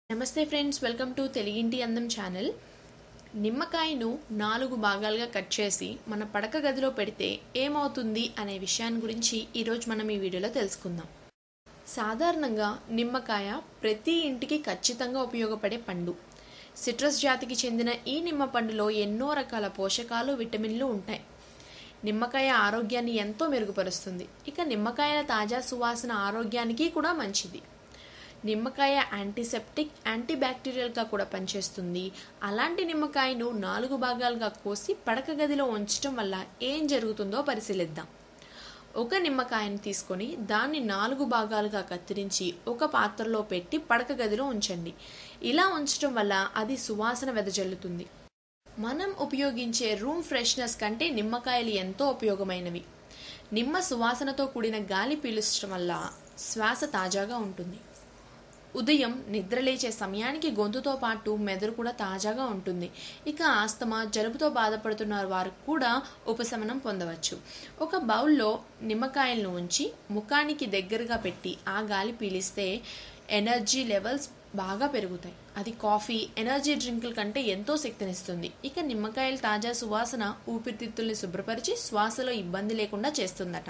నమస్తే friends welcome to తెలుగింటి అందం ఛానల్ నిమ్మకాయను నాలుగు భాగాలుగా కట్ చేసి మన పడక గదిలో పెడితే ఏమవుతుంది అనే విషయాన్ని గురించి ఈరోజు మనం ఈ వీడియోలో తెలుసుకుందాం సాధారణంగా నిమ్మకాయ ప్రతి ఇంటికి ఖచ్చితంగా ఉపయోగపడే పండు సిట్రస్ జాతికి చెందిన ఈ నిమ్మ పండులో ఎన్నో రకాల పోషకాలు విటమిన్లు ఉంటాయి నిమ్మకాయ ఆరోగ్యాన్ని ఎంతో మెరుగుపరుస్తుంది ఇక నిమ్మకాయల తాజా సువాసన ఆరోగ్యానికి కూడా మంచిది నిమ్మకాయ యాంటీసెప్టిక్ యాంటీబ్యాక్టీరియల్గా కూడా పనిచేస్తుంది అలాంటి నిమ్మకాయను నాలుగు భాగాలుగా కోసి పడక గదిలో ఉంచడం వల్ల ఏం జరుగుతుందో పరిశీలిద్దాం ఒక నిమ్మకాయను తీసుకొని దాన్ని నాలుగు భాగాలుగా కత్తిరించి ఒక పాత్రలో పెట్టి పడక గదిలో ఉంచండి ఇలా ఉంచడం వల్ల అది సువాసన వెదజల్లుతుంది మనం ఉపయోగించే రూమ్ ఫ్రెష్నెస్ కంటే నిమ్మకాయలు ఎంతో ఉపయోగమైనవి నిమ్మ సువాసనతో కూడిన గాలి పీల్చడం వల్ల శ్వాస తాజాగా ఉంటుంది ఉదయం నిద్రలేచే సమయానికి గొంతుతో పాటు మెదడు కూడా తాజాగా ఉంటుంది ఇక ఆస్తమా జలుబుతో బాధపడుతున్న వారు కూడా ఉపశమనం పొందవచ్చు ఒక బౌల్లో నిమ్మకాయలను ఉంచి ముఖానికి దగ్గరగా పెట్టి ఆ గాలి పీలిస్తే ఎనర్జీ లెవెల్స్ బాగా పెరుగుతాయి అది కాఫీ ఎనర్జీ డ్రింకుల కంటే ఎంతో శక్తినిస్తుంది ఇక నిమ్మకాయల తాజా సువాసన ఊపిరితిత్తుల్ని శుభ్రపరిచి శ్వాసలో ఇబ్బంది లేకుండా చేస్తుందట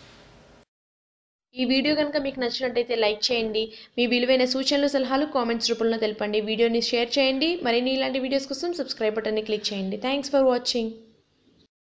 ఈ వీడియో కనుక మీకు నచ్చినట్టయితే లైక్ చేయండి మీ విలువైన సూచనలు సలహాలు కామెంట్స్ రూపంలో తెలపండి వీడియోని షేర్ చేయండి మరిన్ని ఇలాంటి వీడియోస్ కోసం సబ్స్క్రైబ్ బటన్ని క్లిక్ చేయండి థ్యాంక్స్ ఫర్ వాచింగ్